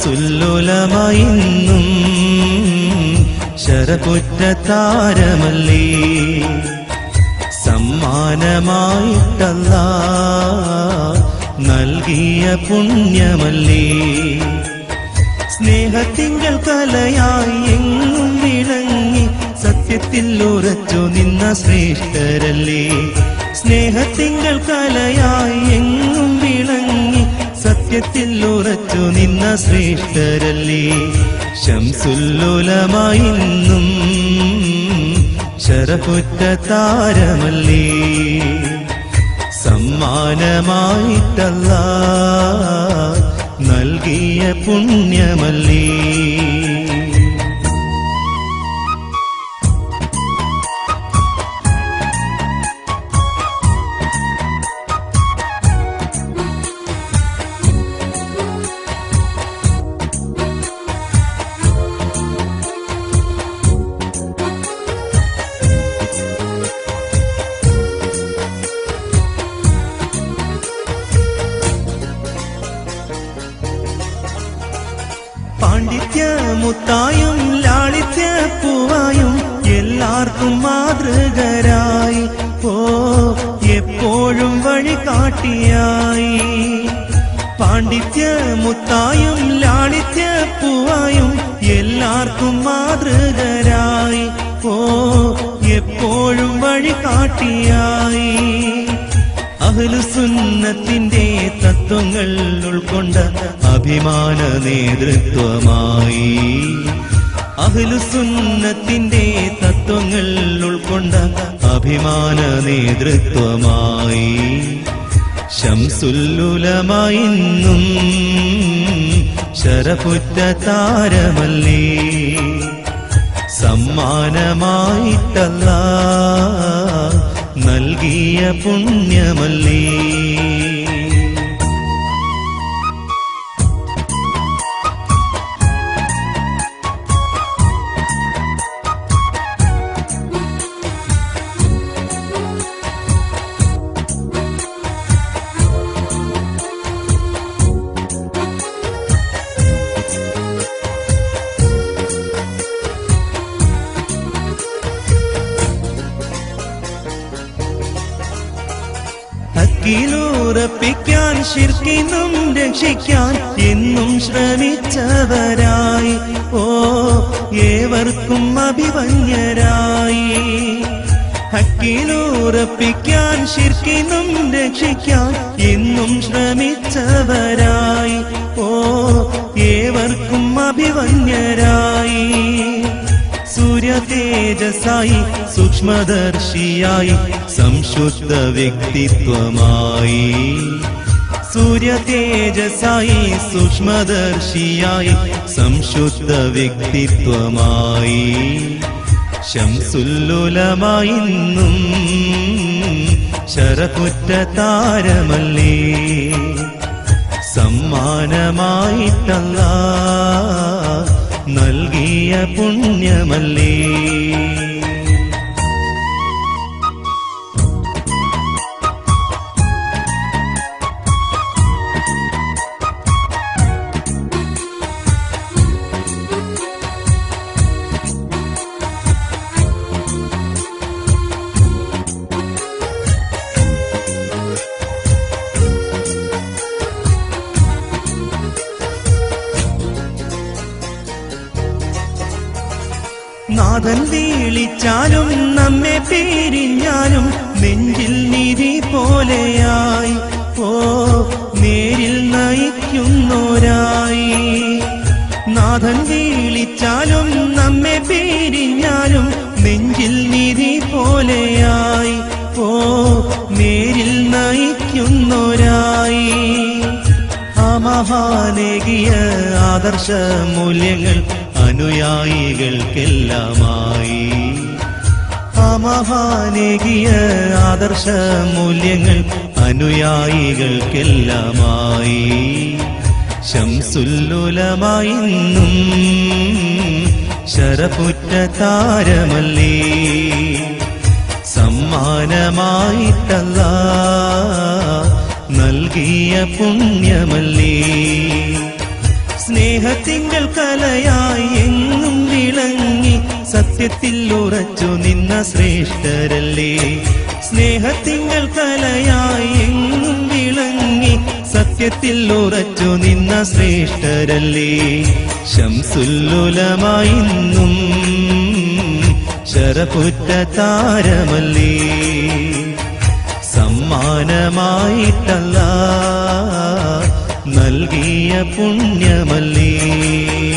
ശംസുല്ലുലമയിന്നും ശരപുറ്റ താരമല്ലേ സമ്മാനമായിട്ടല്ല നൽകിയ പുണ്യമല്ലേ സ്നേഹത്തിങ്കൾ കലയായി എങ്ങും വിളങ്ങി സത്യത്തിൽ ഉറച്ചു നിന്ന ശ്രേഷ്ഠരല്ലേ സ്നേഹത്തിങ്കൾ കലയായി എങ്ങും വിളങ്ങി സത്യത്തിൽ ഉറച്ചു നിന്ന ശ്രേഷ്ഠരല്ലേ ശംസുല്ലുലമായിന്നും ശരപുറ്റ താരമല്ലേ സമ്മാനമായിട്ടല്ല നൽകിയ പുണ്യമല്ലേ പാണ്ഡിത്യ മുത്തായും ലാളിത്യ പൂവായും എല്ലാവർക്കും മാതൃകരായി ഓ എപ്പോഴും വഴി കാട്ടിയായി പാണ്ഡിത്യ മുത്തായും ലാളിത്യ പൂവായും എല്ലാവർക്കും മാതൃകരായി ഓ എപ്പോഴും വഴി കാട്ടിയായി അഹ്ലുസുന്നത്തിന്റെ തത്വങ്ങൾ ഉൾക്കൊണ്ട അഭിമാന നേതൃത്വമായി അഹ്ലുസുന്നത്തിന്റെ തത്വങ്ങൾ ഉൾക്കൊണ്ട അഭിമാന നേതൃത്വമായി ശംസുല്ലുലമായിന്നും ശരപുറ്റ താരമല്ലേ സമ്മാനമായിട്ടല്ല നൽകിയ പുണ്യമല്ലേ ഹക്കിലൂറപ്പിക്കാൻ ശിർക്കിനും രക്ഷിക്കാൻ എന്നും ശ്രമിച്ചവരായി ഓ ഏവർക്കും അഭിവന്യരായി ഹക്കിലൂറപ്പിക്കാൻ ശിർക്കിനും രക്ഷിക്കാൻ എന്നും ശ്രമിച്ചവരായി ഓ ഏവർക്കും അഭിവന്യരായി സൂര്യ തേജസായി സൂക്ഷ്മദർശിയായി സംശുദ്ധ വ്യക്തിത്വമായി സൂര്യ തേജസായി സൂക്ഷ്മദർശിയായി സംശുദ്ധ വ്യക്തിത്വമായി ശംസുല്ലുലമായിന്നും ശരപുറ്റ താരമല്ലേ സമ്മാനമായിട്ടല്ല നൽകിയ പുണ്യമല്ലേ നാഥൻ വീളിച്ചാലും നമ്മെ പിരിഞ്ഞാലും നെഞ്ചിൽ നിധി പോലെയായി ഓ നേരിൽ നയിക്കുന്നോരായി നാഥൻ വീളിച്ചാലും നമ്മെ പിരിഞ്ഞാലും നെഞ്ചിൽ നിധി പോലെയായി ഓ നേരിൽ നയിക്കുന്നോരായി ആ മഹാനേകിയ ആദർശ മൂല്യങ്ങൾ അനുയായികൾക്കെല്ലാമായി ആ മഹാനേകിയ ആദർശ മൂല്യങ്ങൾ അനുയായികൾക്കെല്ലാമായി ശംസുല്ലുലമായിന്നും ശരപുറ്റ താരമല്ലേ സമ്മാനമായിട്ടല്ല നൽകിയ പുണ്യമല്ലേ സ്നേഹത്തിങ്കൽ കലയായി എങ്ങും വിളങ്ങി സത്യത്തിൽ ഉറച്ചു നിന്ന ശ്രേഷ്ഠരല്ലേ സ്നേഹത്തിങ്കൽ കലയായി എങ്ങും വിളങ്ങി സത്യത്തിൽ ഉറച്ചു നിന്ന ശ്രേഷ്ഠരല്ലേ ശംസുല്ലുലമായിന്നും ശരപുറ്റ താരമല്ലേ സമ്മാനമായിട്ടല്ല നൽകിയ പുണ്യമല്ലേ